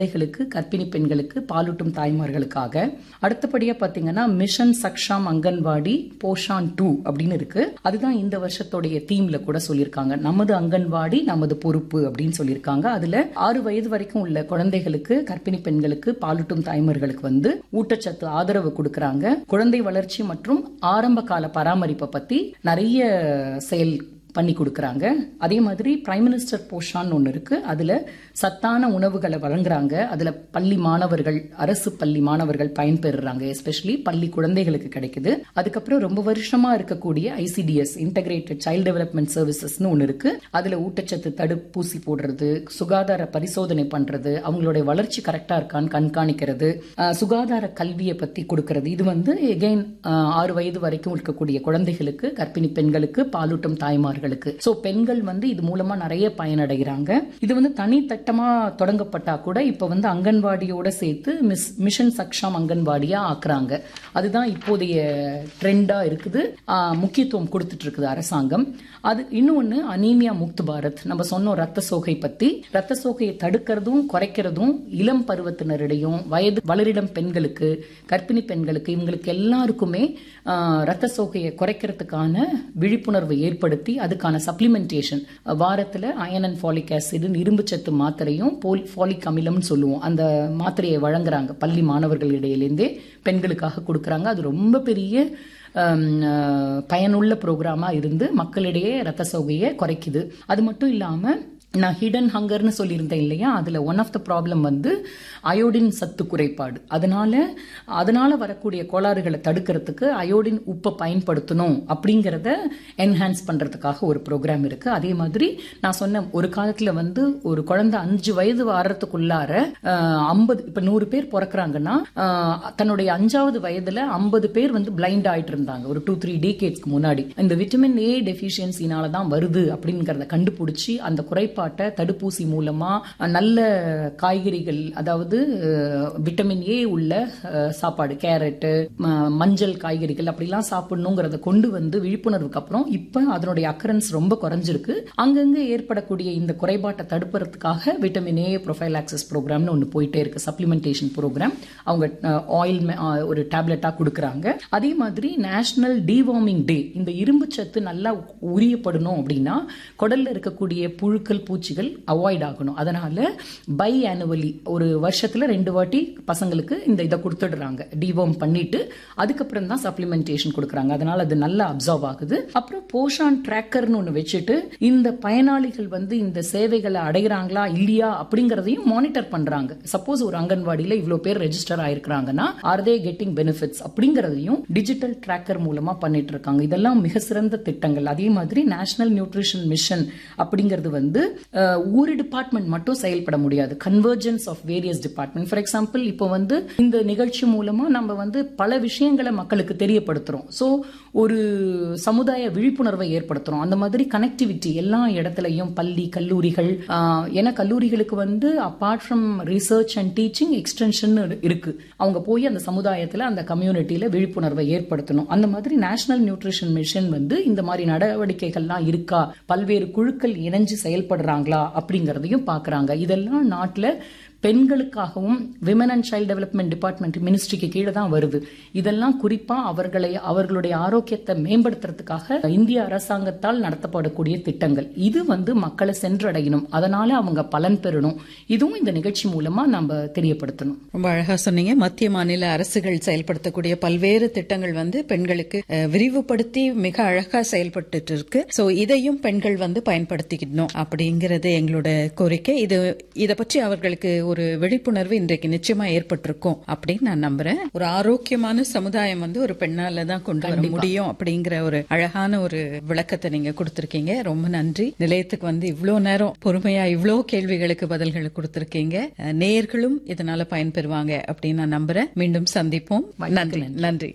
குழந்தைகளுக்கு கர்ப்பிணி பெண்களுக்கு பாலூட்டும் தாய்மார்களுக்காக அடுத்தபடியா பாத்தீங்கன்னா மிஷன் சக்ஷாம் அங்கன்வாடி போஷான் டூ அப்படின்னு இருக்கு அதுதான் இந்த வருஷத்துடைய தீம்ல கூட சொல்லியிருக்காங்க நமது அங்கன்வாடி நமது பொறுப்பு அப்படின்னு சொல்லியிருக்காங்க அதுல ஆறு வயது வரைக்கும் உள்ள குழந்தைகளுக்கு கர்ப்பிணி பெண்களுக்கு பாலூட்டும் தாய்மார்களுக்கு வந்து ஊட்டச்சத்து ஆதரவு கொடுக்கறாங்க குழந்தை வளர்ச்சி மற்றும் ஆரம்ப கால பராமரிப்பை பத்தி நிறைய செயல் பண்ணி கொடுக்கறாங்க அதே மாதிரி பிரைம் மினிஸ்டர் போஷான் ஒன்று இருக்கு அதுல சத்தான உணவுகளை வழங்குறாங்க அதுல பள்ளி மாணவர்கள் அரசு பள்ளி மாணவர்கள் பயன்பெறுறாங்க எஸ்பெஷலி பள்ளி குழந்தைகளுக்கு கிடைக்குது அதுக்கப்புறம் ரொம்ப வருஷமா இருக்கக்கூடிய ஐசிடிஎஸ் இன்டகிரேட்டட் சைல்டு டெவலப்மெண்ட் சர்வீசஸ்னு ஒன்று இருக்கு அதுல ஊட்டச்சத்து தடுப்பூசி போடுறது சுகாதார பரிசோதனை பண்றது அவங்களுடைய வளர்ச்சி கரெக்டா இருக்கான்னு கண்காணிக்கிறது அஹ், சுகாதார கல்வியை பத்தி கொடுக்கறது இது வந்து எகைன் ஆறு வயது வரைக்கும் இருக்கக்கூடிய குழந்தைகளுக்கு கர்ப்பிணி பெண்களுக்கு பாலூட்டும் தாய்மார்களுக்கு சோ பெண்கள் வந்து இது மூலமா நிறைய பயனடைகிறாங்க இது வந்து தனித்தட்டமா தொடங்கப்பட்டா கூட இப்ப வந்து அங்கன்வாடியோட சேர்த்து மிஸ் மிஷன் சக்ஷாம் அங்கன்வாடியா ஆக்குறாங்க அதுதான் இப்போதைய ட்ரெண்டா இருக்குது ஆஹ், முக்கியத்துவம் கொடுத்துட்டு இருக்குது அரசாங்கம் அது இன்னொன்னு அனீமியா முக்து பாரத் நம்ம சொன்னோம் ரத்த சோகை பத்தி ரத்த சோகையை தடுக்கிறதும் குறைக்கிறதும் இளம் பருவத்தினரிடையும் வயது வளரிடம் பெண்களுக்கு கர்ப்பிணி பெண்களுக்கு இவங்களுக்கு எல்லாருக்குமே ஆஹ், ரத்த சோகையை குறைக்கிறதுக்கான விழிப்புணர்வை ஏற்படுத்தி அதுக்கான சப்ளிமெண்டேஷன் வாரத்துல அயன் அண்ட் ஃபாலிக் ஆசிட் இரும்புச்சத்து மாத்திரையும் ஃபாலிக் அமிலம்னு சொல்லுவோம் அந்த மாத்திரையை வழங்குறாங்க பள்ளி மாணவர்கள் இடையிலேருந்தே பெண்களுக்காக கொடுக்கறாங்க அது ரொம்ப பெரிய ஆம், அஹ், பயனுள்ள ப்ரோக்ராமா இருந்து மக்களிடையே ரத்த சோகையை குறைக்குது அது மட்டும் இல்லாம நான் ஹிடன் ஹங்கர்னு சொல்லியிருந்தேன் இல்லையா அதுல ஒன் ஆஃப் த ப்ராப்ளம் வந்து அயோடின் சத்து குறைபாடு அதனால அதனால வரக்கூடிய கோளாறுகளை தடுக்கிறதுக்கு அயோடின் உப்பை பயன்படுத்தணும் அப்படிங்கறத என்ஹான்ஸ் பண்றதுக்காக ஒரு ப்ரோக்ராம் இருக்கு அதே மாதிரி நான் சொன்ன ஒரு காலத்துல வந்து ஒரு குழந்தை அஞ்சு வயது வாரத்துக்குள்ளார ஐம்பது இப்ப நூறு பேர் பிறக்கிறாங்கன்னா ஆஹ், தன்னுடைய அஞ்சாவது வயதுல ஐம்பது பேர் வந்து பிளைண்ட் ஆயிட்டு இருந்தாங்க ஒரு டூ த்ரீ டேகேட்ஸ்க்கு முன்னாடி இந்த விட்டமின் ஏ டெஃபிஷியன்சினால தான் வருது அப்படிங்கறத கண்டுபிடிச்சி அந்த குறைபாட்டை தடுப்பூசி மூலமா அஹ், நல்ல காய்கறிகள் அதாவது அஹ், விட்டமின் ஏ உள்ள அஹ், சாப்பாடு கேரட்டு ம- மஞ்சள் காய்கறிகள் அப்படிலாம் சாப்பிடணுங்கிறத கொண்டு வந்து விழிப்புணர்வுக்கு அப்புறம் இப்ப அதனுடைய அக்கரன்ஸ் ரொம்ப குறைஞ்சிருக்கு அங்கங்க ஏற்படக்கூடிய இந்த குறைபாட்டை தடுப்பதற்காக விட்டமின் ஏ ப்ரொஃபைல் ஆக்சஸ் ப்ரோக்ராம்னு ஒன்று போயிட்டே இருக்கு சப்ளிமெண்டேஷன் ப்ரோக்ராம் அவங்க ஆயில் ஒரு டேப்லெட்டா கொடுக்கறாங்க அதே மாதிரி நேஷனல் டிவார்மிங் டே இந்த இரும்பு சத்து நல்லா உரியப்படணும் அப்படின்னா குடல்ல இருக்கக்கூடிய புழுக்கள் பூச்சிகள் அவாய்ட் ஆகணும் அதனால பை ஆனுவலி ஒரு வருஷத்துல ரெண்டு வாட்டி பசங்களுக்கு இந்த இதை கொடுத்துடுறாங்க டிவார்ம் பண்ணிட்டு அதுக்கப்புறம் தான் சப்ளிமெண்டேஷன் கொடுக்கறாங்க அதனால அது நல்லா அப்சர்வ் ஆகுது அப்புறம் போஷான் ட்ராக்கர்னு ஒன்று வச்சுட்டு இந்த பயனாளிகள் வந்து இந்த சேவைகளை அடைகிறாங்களா இல்லையா அப்படிங்கறதையும் மானிட்டர் பண்றாங்க சப்போஸ் ஒரு அங்கன்வாடியில இவ்வளவு பேர் ரெஜிஸ்டர் ஆயிருக்கிறாங்கன்னா ஆர் தே கெட்டிங் பெனிஃபிட்ஸ் அப்படிங்கறதையும் டிஜிட்டல் ட்ராக்கர் மூலமா பண்ணிட்டு இருக்காங்க இதெல்லாம் மிக சிறந்த திட்டங்கள் அதே மாதிரி நேஷனல் நியூட்ரிஷன் மிஷன் அப்படிங்கிறது வந்து அஹ், ஒரு டிபார்ட்மெண்ட் மட்டும் செயல்பட முடியாது convergence of various department for example இப்போ வந்து இந்த நிகழ்ச்சி மூலமா நம்ம வந்து பல விஷயங்களை மக்களுக்கு தெரியப்படுத்துறோம் சோ ஒரு சமுதாய விழிப்புணர்வை ஏற்படுத்துறோம் அந்த மாதிரி கனெக்டிவிட்டி எல்லா இடத்துலயும் பள்ளி கல்லூரிகள் ஆஹ், ஏன்னா கல்லூரிகளுக்கு வந்து apart from research and teaching extension இருக்கு அவங்க போய் அந்த சமுதாயத்துல அந்த கம்யூனிட்டியில விழிப்புணர்வை ஏற்படுத்தணும் அந்த மாதிரி நேஷனல் நியூட்ரிஷன் மிஷன் வந்து இந்த மாதிரி நடவடிக்கைகள்லாம் இருக்கா பல்வேறு குழுக்கள் இணைஞ்சு செயல்படுறாங்களா அப்படிங்கறதையும் பாக்குறாங்க இதெல்லாம் நாட்டுல பெண்களுக்காகவும் women and child development department மினிஸ்ட்ரிக்கு கீழே தான் வருது இதெல்லாம் குறிப்பா அவர்களை அவர்களுடைய ஆரோக்கியத்தை மேம்படுத்துறதுக்காக இந்திய அரசாங்கத்தால் நடத்தப்படக்கூடிய திட்டங்கள் இது வந்து மக்களை சென்றடையணும் அதனால அவங்க பலன் பெறணும் இதுவும் இந்த நிகழ்ச்சி மூலமா நம்ம தெரியப்படுத்தணும் ரொம்ப அழகா சொன்னீங்க மத்திய மாநில அரசுகள் செயல்படுத்தக்கூடிய பல்வேறு திட்டங்கள் வந்து பெண்களுக்கு அஹ், விரிவுபடுத்தி மிக அழகா செயல்பட்டு இருக்கு சோ இதையும் பெண்கள் வந்து பயன்படுத்திக்கணும் அப்படிங்கறது எங்களோட கோரிக்கை இது இத பற்றி அவர்களுக்கு ஒரு விழிப்புணர்வு இன்றைக்கு நிச்சயமா ஏற்பட்டிருக்கும் அப்படின்னு நான் நம்புறேன் ஒரு ஆரோக்கியமான சமுதாயம் வந்து ஒரு பெண்ணால தான் கொண்டு வர முடியும் அப்படிங்கிற ஒரு அழகான ஒரு விளக்கத்தை நீங்க கொடுத்திருக்கீங்க ரொம்ப நன்றி நிலையத்துக்கு வந்து இவ்ளோ நேரம் பொறுமையா இவ்ளோ கேள்விகளுக்கு பதில்கள் கொடுத்திருக்கீங்க அஹ், நேயர்களும் இதனால பயன்பெறுவாங்க அப்படின்னு நான் நம்புறேன் மீண்டும் சந்திப்போம் நன்றி நன்றி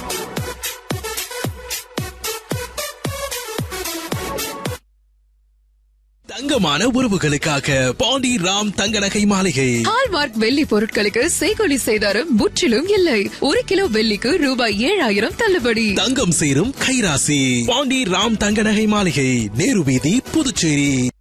தங்கமான உறவுகளுக்காக பாண்டி ராம் தங்க நகை மாளிகை ஹால்மார்க் வெள்ளி பொருட்களுக்கு செய்கொலி செய்தாரும் முற்றிலும் இல்லை ஒரு கிலோ வெள்ளிக்கு ரூபாய் ஏழாயிரம் தள்ளுபடி தங்கம் சேரும் கைராசி பாண்டி ராம் தங்க நகை மாளிகை நேரு வீதி புதுச்சேரி